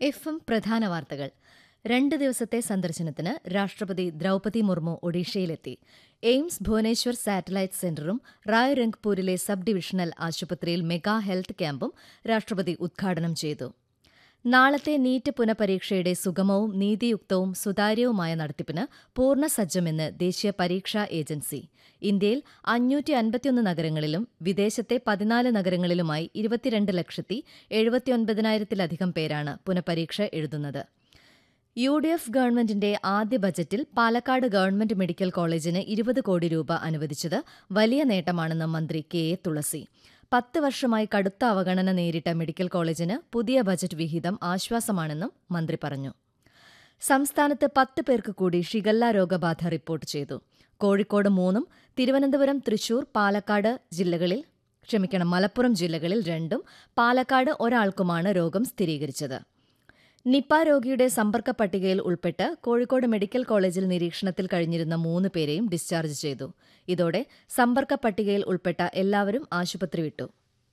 F M പ്രധാന വാർത്തകൾ രണ്ട് ദിവസത്തെ സന്ദർശനത്തിന് രാഷ്ട്രപതി ദ്രൌപതി മുർമു ഒഡീഷയിലെത്തി എയിംസ് ഭുവനേശ്വർ സാറ്റലൈറ്റ് സെന്ററും റായ് രംഗ്പൂരിലെ സബ് ഡിവിഷണൽ ആശുപത്രിയിൽ മെഗാ ഹെൽത്ത് ക്യാമ്പും രാഷ്ട്രപതി ഉദ്ഘാടനം ചെയ്തു നാളത്തെ നീറ്റ് പുനഃപരീക്ഷയുടെ സുഗമവും നീതിയുക്തവും സുതാര്യവുമായ നടത്തിപ്പിന് പൂർണ്ണസജ്ജമെന്ന് ദേശീയ പരീക്ഷാ ഏജൻസി ഇന്ത്യയിൽ അഞ്ഞൂറ്റി അൻപത്തിയൊന്ന് നഗരങ്ങളിലും വിദേശത്തെ പതിനാല് നഗരങ്ങളിലുമായി ഇരുപത്തിരണ്ട് ലക്ഷത്തി എഴുപത്തിയൊൻപതിനായിരത്തിലധികം പേരാണ് പുനഃപരീക്ഷ എഴുതുന്നത് യു ഡി എഫ് ഗവൺമെന്റിന്റെ ആദ്യ ബജറ്റിൽ പാലക്കാട് ഗവൺമെന്റ് മെഡിക്കൽ കോളേജിന് ഇരുപത് കോടി രൂപ അനുവദിച്ചത് വലിയ നേട്ടമാണെന്ന് മന്ത്രി കെ എ തുളസി പത്ത് വർഷമായി കടുത്ത അവഗണന നേരിട്ട മെഡിക്കൽ കോളേജിന് പുതിയ ബജറ്റ് വിഹിതം ആശ്വാസമാണെന്നും മന്ത്രി പറഞ്ഞു സംസ്ഥാനത്ത് പത്ത് പേർക്ക് കൂടി ഷിഗല്ല രോഗബാധ റിപ്പോർട്ട് ചെയ്തു കോഴിക്കോട് മൂന്നും തിരുവനന്തപുരം തൃശൂർ പാലക്കാട് ജില്ലകളിൽ ക്ഷമിക്കണം മലപ്പുറം ജില്ലകളിൽ രണ്ടും പാലക്കാട് ഒരാൾക്കുമാണ് രോഗം സ്ഥിരീകരിച്ചത് നിപ രോഗിയുടെ സമ്പർക്ക പട്ടികയിൽ ഉൾപ്പെട്ട് കോഴിക്കോട് മെഡിക്കൽ കോളേജിൽ നിരീക്ഷണത്തിൽ കഴിഞ്ഞിരുന്ന മൂന്ന് പേരെയും ഡിസ്ചാർജ് ചെയ്തു ഇതോടെ സമ്പർക്ക പട്ടികയിൽ ഉൾപ്പെട്ട എല്ലാവരും ആശുപത്രി വിട്ടു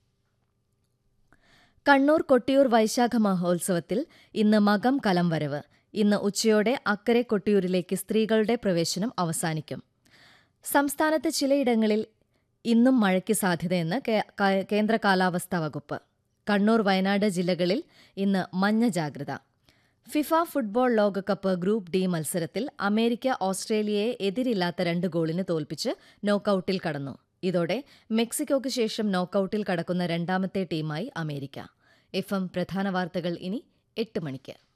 കണ്ണൂർ കൊട്ടിയൂർ വൈശാഖ മഹോത്സവത്തിൽ ഇന്ന് മകം കലം വരവ് ഇന്ന് ഉച്ചയോടെ അക്കരെ കൊട്ടിയൂരിലേക്ക് സ്ത്രീകളുടെ പ്രവേശനം അവസാനിക്കും സംസ്ഥാനത്ത് ചിലയിടങ്ങളിൽ ഇന്നും മഴയ്ക്ക് സാധ്യതയെന്ന് കേന്ദ്ര കാലാവസ്ഥാ വകുപ്പ് കണ്ണൂർ വയനാട് ജില്ലകളിൽ ഇന്ന് മഞ്ഞ ജാഗ്രത ഫിഫ ഫുട്ബോൾ ലോകകപ്പ് ഗ്രൂപ്പ് ഡി മത്സരത്തിൽ അമേരിക്ക ഓസ്ട്രേലിയയെ എതിരില്ലാത്ത രണ്ട് ഗോളിന് തോൽപ്പിച്ച് നോക്കൌട്ടിൽ കടന്നു ഇതോടെ മെക്സിക്കോയ്ക്ക് ശേഷം നോക്കൌട്ടിൽ കടക്കുന്ന രണ്ടാമത്തെ ടീമായി അമേരിക്ക എഫ് എം പ്രധാന വാർത്തകൾ ഇനി എട്ട് മണിക്ക്